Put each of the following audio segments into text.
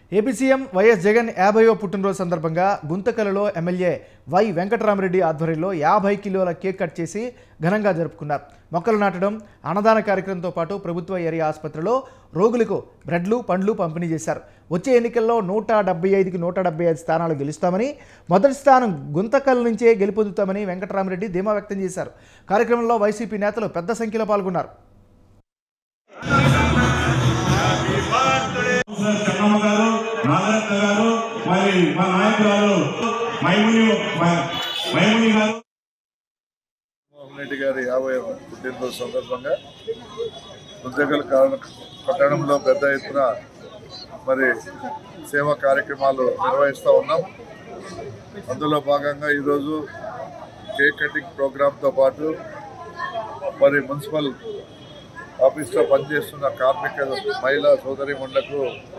AP CM YS Jagan యాభైవ పుట్టినరోజు సందర్భంగా గుంతకలలో ఎమ్మెల్యే వై వెంకటరామరెడ్డి ఆధ్వర్యంలో యాభై కిలోల కేక్ కట్ చేసి ఘనంగా జరుపుకున్నారు మొక్కలు నాటడం అన్నదాన కార్యక్రమంతో పాటు ప్రభుత్వ ఏరియా ఆసుపత్రిలో రోగులకు బ్రెడ్లు పండ్లు పంపిణీ చేశారు వచ్చే ఎన్నికల్లో నూట డెబ్బై ఐదుకి నూట డెబ్బై ఐదు స్థానాలు గెలుస్తామని మొదటి స్థానం గుంతకల్ నుంచే గెలుపొందుతామని వెంకటరామరెడ్డి ధీమా వ్యక్తం చేశారు కార్యక్రమంలో వైసీపీ నేతలు పెద్ద సంఖ్యలో పాల్గొన్నారు సార్ చెన్నమ్మ గారు నాగరత్న గారు మరి మా నాయకురాలు మైముని మ- మైముని గారు జగన్మోహన్ రెడ్డి గారి యాభై పుట్టినరోజు సందర్భంగా ఉద్యోగుల కారణ పట్టణంలో పెద్ద ఎత్తున మరి సేవా కార్యక్రమాలు నిర్వహిస్తూ ఉన్నాం అందులో భాగంగా ఈరోజు కేక్ కటింగ్ ప్రోగ్రాంతో పాటు మరి మున్సిపల్ ఆఫీస్లో పనిచేస్తున్న కార్మిక మహిళా సోదరిమణులకు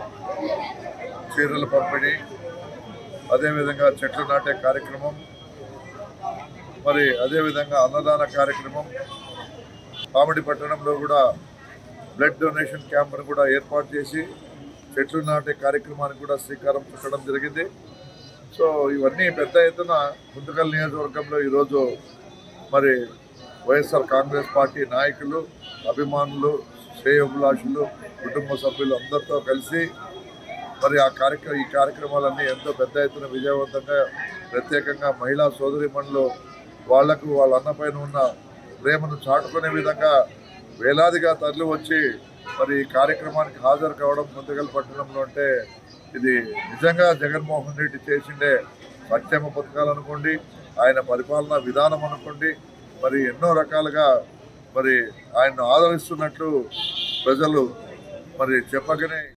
చీరల పంపిణీ అదేవిధంగా చెట్లు నాటే కార్యక్రమం మరి అదేవిధంగా అన్నదాన కార్యక్రమం కామెడీ పట్టణంలో కూడా బ్లడ్ డొనేషన్ క్యాంప్ను కూడా ఏర్పాటు చేసి చెట్లు నాటే కార్యక్రమానికి కూడా శ్రీకారం చుట్టడం జరిగింది సో ఇవన్నీ పెద్ద ఎత్తున గుంతకల్ నియోజకవర్గంలో ఈరోజు మరి వైఎస్ఆర్ కాంగ్రెస్ పార్టీ నాయకులు అభిమానులు శ్రేయోభిలాషులు కుటుంబ సభ్యులు అందరితో కలిసి మరి ఆ కార్యక్రమం ఈ కార్యక్రమాలన్నీ ఎంతో పెద్ద ఎత్తున విజయవంతంగా ప్రత్యేకంగా మహిళా సోదరిమణులు వాళ్లకు వాళ్ళ అన్నపైన ఉన్న ప్రేమను చాటుకునే విధంగా వేలాదిగా తరలి వచ్చి మరి ఈ కార్యక్రమానికి హాజరు కావడం ముందుగల పట్టణంలో అంటే ఇది నిజంగా జగన్మోహన్ రెడ్డి చేసిండే సంక్షేమ పథకాలు అనుకోండి ఆయన పరిపాలనా విధానం అనుకోండి మరి ఎన్నో రకాలుగా మరి ఆయన్ను ఆదరిస్తున్నట్లు ప్రజలు మరి చెప్పకనే